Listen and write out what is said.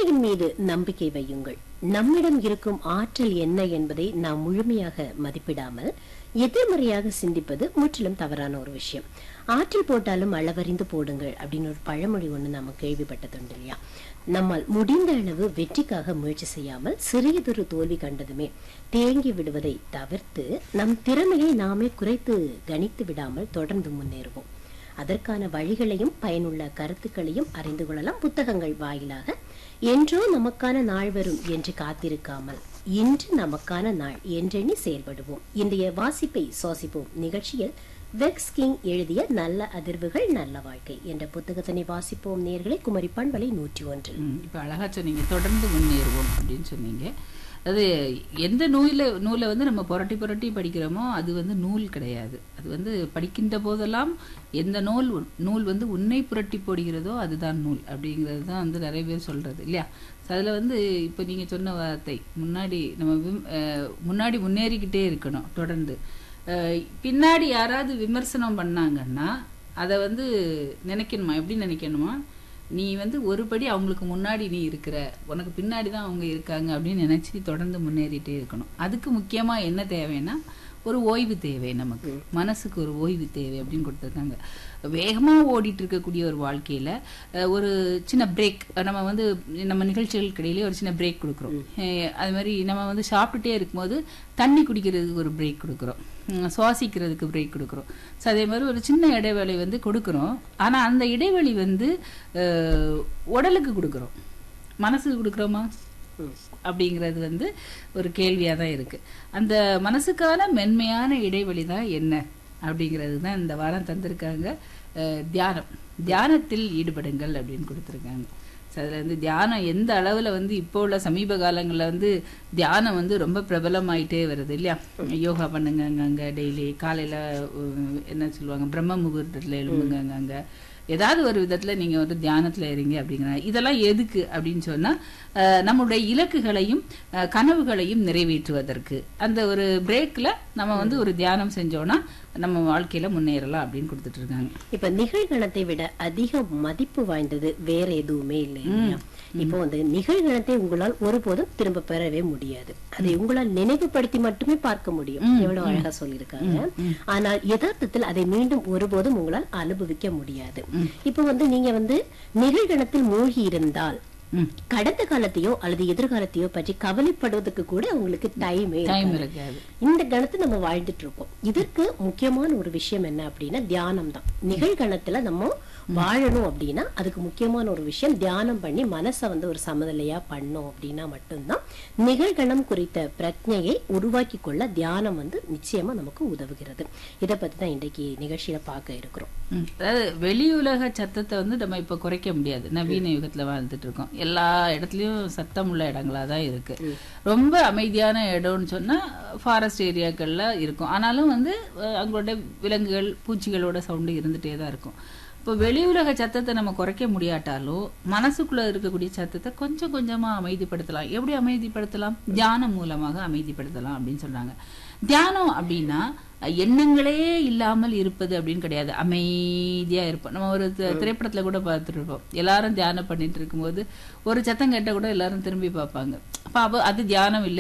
திறமையின் மீது நம்பிக்கை வையுங்கள் நம்மிடம் இருக்கும் ஆற்றல் என்ன என்பதை நாம் முழுமையாக மதிப்பிடாமல் எதிர்மறையாக சிந்திப்பது முற்றிலும் தவறான ஒரு விஷயம் ஆற்றல் போட்டாலும் அளவறிந்து போடுங்கள் அப்படின்னு ஒரு பழமொழி ஒண்ணு நாம கேள்விப்பட்டதுண்டு இல்லையா நம்மால் முடிந்த அளவு வெற்றிக்காக முயற்சி செய்யாமல் சிறியதொரு தோல்வி கண்டதுமே தேங்கி விடுவதை தவிர்த்து நம் திறமையை நாமே குறைத்து கணித்து விடாமல் தொடர்ந்து முன்னேறுவோம் அதற்கான வழிகளையும் பயனுள்ள கருத்துக்களையும் அறிந்து கொள்ளலாம் புத்தகங்கள் வாயிலாக என்றோ நமக்கான நாள் வரும் என்று காத்திருக்காமல் இன்று நமக்கான நாள் என்றெண்ணி செயல்படுவோம் இன்றைய வாசிப்பை சுவாசிப்போம் நிகழ்ச்சியில் வெக்ஸ் கிங் எழுதிய நல்ல அதிர்வுகள் நல்ல வாழ்க்கை என்ற புத்தகத்தினை வாசிப்போம் நேர்களை குமரி பண்பலை நூற்றி ஒன்று ம், இப்ப அழகா சொன்னீங்க தொடர்ந்து முன்னேறுவோம் அப்படின்னு சொன்னீங்க அது எந்த நூல நூலை வந்து நம்ம புரட்டி புரட்டி படிக்கிறோமோ அது வந்து நூல் கிடையாது அது வந்து படிக்கின்ற போதெல்லாம் எந்த நூல் நூல் வந்து உன்னை புரட்டி போடுகிறதோ அதுதான் நூல் அப்படிங்கிறது தான் வந்து நிறைய பேர் சொல்றது இல்லையா So அதுல வந்து இப்போ நீங்க சொன்ன வார்த்தை முன்னாடி நம்ம விம்- அஹ், முன்னாடி முன்னேறிக்கிட்டே இருக்கணும் தொடர்ந்து அஹ், பின்னாடி யாராவது விமர்சனம் பண்ணாங்கன்னா அதை வந்து நினைக்கணுமா எப்படி நினைக்கணுமா நீ வந்து ஒரு படி அவங்களுக்கு முன்னாடி நீ இருக்கிற உனக்கு பின்னாடி தான் அவங்க இருக்காங்க அப்படின்னு நினைச்சு தொடர்ந்து முன்னேறிட்டே இருக்கணும் அதுக்கு முக்கியமா என்ன தேவைன்னா ஒரு ஓய்வு தேவை நமக்கு மனசுக்கு ஒரு ஓய்வு தேவை அப்படின்னு கொடுத்துருக்காங்க வேகமா ஓடிட்டு இருக்கக்கூடிய ஒரு வாழ்க்கையில அஹ், ஒரு சின்ன பிரேக் நம்ம வந்து நம்ம நிகழ்ச்சிகளுக்கு இடையிலே ஒரு சின்ன பிரேக் கொடுக்குறோம் அஹ், அது மாதிரி நம்ம வந்து சாப்பிட்டுட்டே இருக்கும்போது தண்ணி குடிக்கிறதுக்கு ஒரு பிரேக் கொடுக்குறோம் உம், சுவாசிக்கிறதுக்கு பிரேக் கொடுக்குறோம் ஸோ அதே மாதிரி ஒரு சின்ன இடைவேளை வந்து கொடுக்குறோம் ஆனா அந்த இடைவெளி வந்து அஹ், உடலுக்கு கொடுக்குறோம் மனசுக்கு கொடுக்குறோமா அப்படிங்கிறது வந்து ஒரு கேள்வியா தான் இருக்கு அந்த மனசுக்கான மென்மையான இடைவெளி தான் என்ன அப்படிங்கிறது தான் இந்த வாரம் தந்திருக்காங்க அஹ், தியானம் தியானத்தில் ஈடுபடுங்கள் அப்படின்னு கொடுத்துருக்காங்க ஸோ அதில் வந்து தியானம் எந்த அளவில் வந்து இப்போ உள்ள சமீப காலங்களில் வந்து தியானம் வந்து ரொம்ப பிரபலமாயிட்டே வருது இல்லையா யோகா பண்ணுங்க அங்கே டெய்லி காலையில் என்ன சொல்லுவாங்க பிரம்ம முகூர்த்தத்தில் எழும்புங்க அங்கே ஏதாவது ஒரு விதத்துல நீங்க வந்து தியானத்துல இருங்க அப்படிங்கிற இதெல்லாம் எதுக்கு அப்படின்னு சொன்னா அஹ், நம்முடைய இலக்குகளையும் அஹ், கனவுகளையும் நிறைவேற்றுவதற்கு அந்த ஒரு பிரேக்ல நம்ம வந்து ஒரு தியானம் செஞ்சோம்னா நம்ம வாழ்க்கையில முன்னேறலாம் அப்படின்னு கொடுத்துட்டு இருக்காங்க இப்ப நிகழ்கணத்தை விட அதிக மதிப்பு வாய்ந்தது வேற எதுவுமே இல்லை இல்லையா இப்போ வந்து நிகழ்கணத்தை உங்களால் ஒருபோதும் திரும்ப பெறவே முடியாது அதை உங்களால் நினைவுபடுத்தி மட்டுமே பார்க்க முடியும் எவ்வளவு அழகா சொல்லியிருக்காங்க ஆனால் யதார்த்தத்தில் அதை மீண்டும் ஒருபோதும் உங்களால் அனுபவிக்க முடியாது இப்போ வந்து நீங்க வந்து நிகழ்கணத்தில் மூழ்கி இருந்தால் ம். கடந்த காலத்தையோ அல்லது எதிர்காலத்தையோ பற்றி கவலைப்படுவதற்கு கூட உங்களுக்கு டைமே டைம் இருக்காது இந்த கணத்தை நம்ம வாழ்ந்துட்டு இருக்கோம் இதற்கு முக்கியமான ஒரு விஷயம் என்ன அப்படின்னா தியானம் தான் நிகழ்கணத்துல நம்ம வாழணும் அப்படின்னா அதுக்கு முக்கியமான ஒரு விஷயம் தியானம் பண்ணி மனசை வந்து ஒரு சமநிலையா பண்ணோம் அப்படின்னா மட்டும்தான் நிகழ்கணம் குறித்த பிரஜையை உருவாக்கி கொள்ள தியானம் வந்து நிச்சயமா நமக்கு உதவுகிறது இதை பத்தி தான் இன்றைக்கு நிகழ்ச்சியில பார்க்க இருக்கிறோம் ம். அதாவது வெளி உலக சத்தத்தை வந்து நம்ம இப்ப குறைக்க முடியாது நவீன யுகத்துல வாழ்ந்துட்டு இருக்கோம் எல்லா இடத்துலயும் சத்தம் உள்ள இடங்களா தான் இருக்கு ரொம்ப அமைதியான இடம்னு சொன்னா ஃபாரஸ்ட் ஏரியாக்கள்ல இருக்கும் ஆனாலும் வந்து அஹ், அங்களோட விலங்குகள் பூச்சிகளோட சவுண்டு இருந்துட்டே தான் இருக்கும் இப்போ வெளி உலக சத்தத்தை நம்ம குறைக்க முடியாட்டாலும் மனசுக்குள்ள இருக்கக்கூடிய சத்தத்தை கொஞ்சம் கொஞ்சமா அமைதிப்படுத்தலாம் எப்படி அமைதிப்படுத்தலாம் தியானம் மூலமாக அமைதிப்படுத்தலாம் அப்படின்னு சொல்றாங்க தியானம் அப்படின்னா அஹ், எண்ணங்களே இல்லாமல் இருப்பது அப்படின்னு கிடையாது அமைதியா இருப்போம் நம்ம ஒரு தி- திரைப்படத்துல கூட பார்த்துட்டு இருப்போம் எல்லாரும் தியானம் பண்ணிட்டு இருக்கும்போது ஒரு சத்தம் கேட்டா கூட எல்லாரும் திரும்பி பார்ப்பாங்க அப்ப அவ அது தியானம் இல்லை